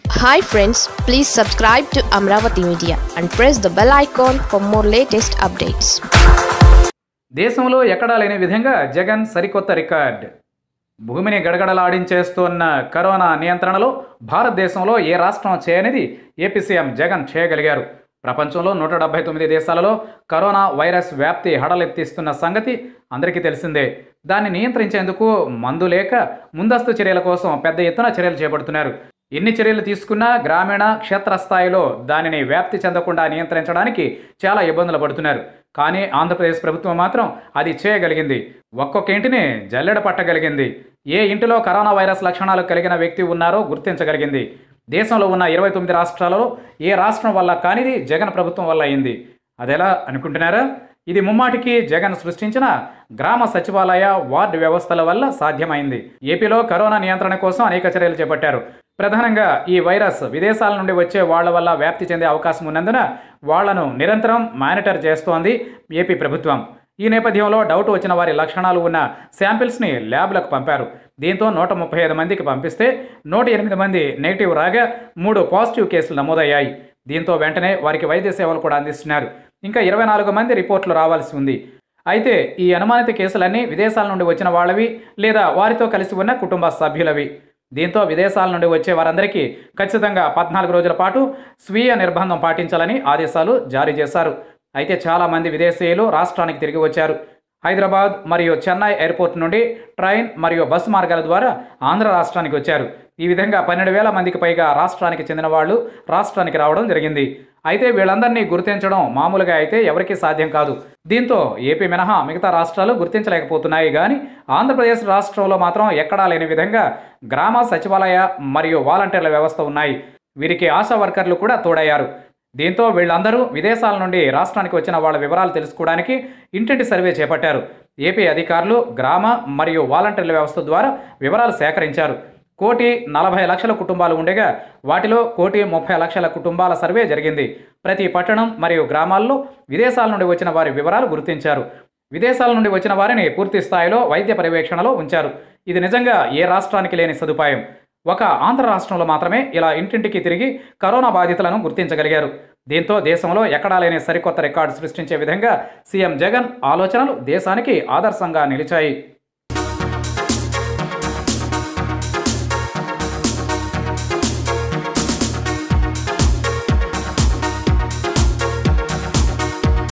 hi friends please subscribe to Amaravati media and press the bell icon for more latest updates దేశంలో ఎక్కడా లేని విధంగా జగన్ సరికొత్త రికార్డ్ భూమిని గడగడలాడించేస్తున్న కరోనా నియంత్రణలో భారతదేశంలో ఏ రాష్ట్రం చేయనిది ఏపీ సీఎం జగన్ చేయగలిగారు ప్రపంచంలో నూట డెబ్బై తొమ్మిది దేశాలలో కరోనా వైరస్ వ్యాప్తి హడలెత్తిస్తున్న సంగతి అందరికీ తెలిసిందే దాన్ని నియంత్రించేందుకు మందు లేక ముందస్తు చర్యల కోసం పెద్ద ఎత్తున చర్యలు చేపడుతున్నారు ఎన్ని చర్యలు తీసుకున్నా గ్రామీణ క్షేత్రస్థాయిలో దానిని వ్యాప్తి చెందకుండా నియంత్రించడానికి చాలా ఇబ్బందులు పడుతున్నారు కానీ ఆంధ్రప్రదేశ్ ప్రభుత్వం మాత్రం అది చేయగలిగింది ఒక్కొక్క ఇంటిని జల్లెడ పట్టగలిగింది ఏ ఇంటిలో కరోనా వైరస్ లక్షణాలు కలిగిన వ్యక్తి ఉన్నారో గుర్తించగలిగింది దేశంలో ఉన్న ఇరవై తొమ్మిది రాష్ట్రాలలో ఏ రాష్ట్రం వల్ల కానిది జగన్ ప్రభుత్వం వల్ల అయింది అదెలా అనుకుంటున్నారా ఇది ముమ్మాటికి జగన్ సృష్టించిన గ్రామ సచివాలయ వార్డు వ్యవస్థల వల్ల సాధ్యమైంది ఏపీలో కరోనా నియంత్రణ కోసం అనేక చర్యలు చేపట్టారు ప్రధానంగా ఈ వైరస్ విదేశాల నుండి వచ్చే వాళ్ల వల్ల వ్యాప్తి చెందే అవకాశం ఉన్నందున వాళ్లను నిరంతరం మానిటర్ చేస్తోంది ఏపీ ప్రభుత్వం ఈ నేపథ్యంలో డౌట్ వచ్చిన వారి లక్షణాలు ఉన్న శాంపిల్స్ని ల్యాబ్లకు పంపారు దీంతో నూట ముప్పై ఐదు మందికి పంపిస్తే నూట ఎనిమిది మంది నెగిటివ్ రాగా మూడు పాజిటివ్ కేసులు నమోదయ్యాయి దీంతో వెంటనే వారికి వైద్య సేవలు కూడా అందిస్తున్నారు ఇంకా ఇరవై నాలుగు మంది రిపోర్టులు రావాల్సి ఉంది అయితే ఈ అనుమానిత కేసులన్నీ విదేశాల నుండి వచ్చిన వాళ్ళవి లేదా వారితో కలిసి ఉన్న కుటుంబ సభ్యులవి దీంతో విదేశాల నుండి వచ్చే వారందరికీ ఖచ్చితంగా పద్నాలుగు రోజుల పాటు స్వీయ నిర్బంధం పాటించాలని ఆదేశాలు జారీ చేశారు అయితే చాలామంది విదేశీయులు రాష్ట్రానికి తిరిగి వచ్చారు హైదరాబాద్ మరియు చెన్నై ఎయిర్పోర్ట్ నుండి ట్రైన్ మరియు బస్సు మార్గాల ద్వారా ఆంధ్ర రాష్ట్రానికి వచ్చారు ఈ విధంగా పన్నెండు వేల మందికి పైగా రాష్ట్రానికి చెందిన వాళ్ళు రాష్ట్రానికి రావడం జరిగింది అయితే వీళ్ళందరినీ గుర్తించడం మామూలుగా అయితే ఎవరికీ సాధ్యం కాదు దీంతో ఏపీ మినహా మిగతా రాష్ట్రాలు గుర్తించలేకపోతున్నాయి కానీ ఆంధ్రప్రదేశ్ రాష్ట్రంలో మాత్రం ఎక్కడా లేని విధంగా గ్రామ సచివాలయ మరియు వాలంటీర్ల వ్యవస్థ ఉన్నాయి వీరికి ఆశా వర్కర్లు కూడా తోడయ్యారు దీంతో వీళ్ళందరూ విదేశాల నుండి రాష్ట్రానికి వచ్చిన వాళ్ళ వివరాలు తెలుసుకోవడానికి ఇంటింటి సర్వే చేపట్టారు ఏపీ అధికారులు గ్రామ మరియు వాలంటీర్ల వ్యవస్థ ద్వారా వివరాలు సేకరించారు కోటి నలభై లక్షల కుటుంబాలు ఉండగా వాటిలో కోటి ముప్పై లక్షల కుటుంబాల సర్వే జరిగింది ప్రతి పట్టణం మరియు గ్రామాల్లో విదేశాల నుండి వచ్చిన వారి వివరాలు గుర్తించారు విదేశాల నుండి వచ్చిన వారిని పూర్తి స్థాయిలో వైద్య పర్యవేక్షణలో ఉంచారు ఇది నిజంగా ఏ రాష్ట్రానికి లేని సదుపాయం ఒక ఆంధ్ర రాష్ట్రంలో మాత్రమే ఇలా ఇంటింటికి తిరిగి కరోనా బాధితులను గుర్తించగలిగారు దీంతో దేశంలో ఎక్కడా లేని సరికొత్త రికార్డు సృష్టించే విధంగా సీఎం జగన్ ఆలోచనలు దేశానికి ఆదర్శంగా నిలిచాయి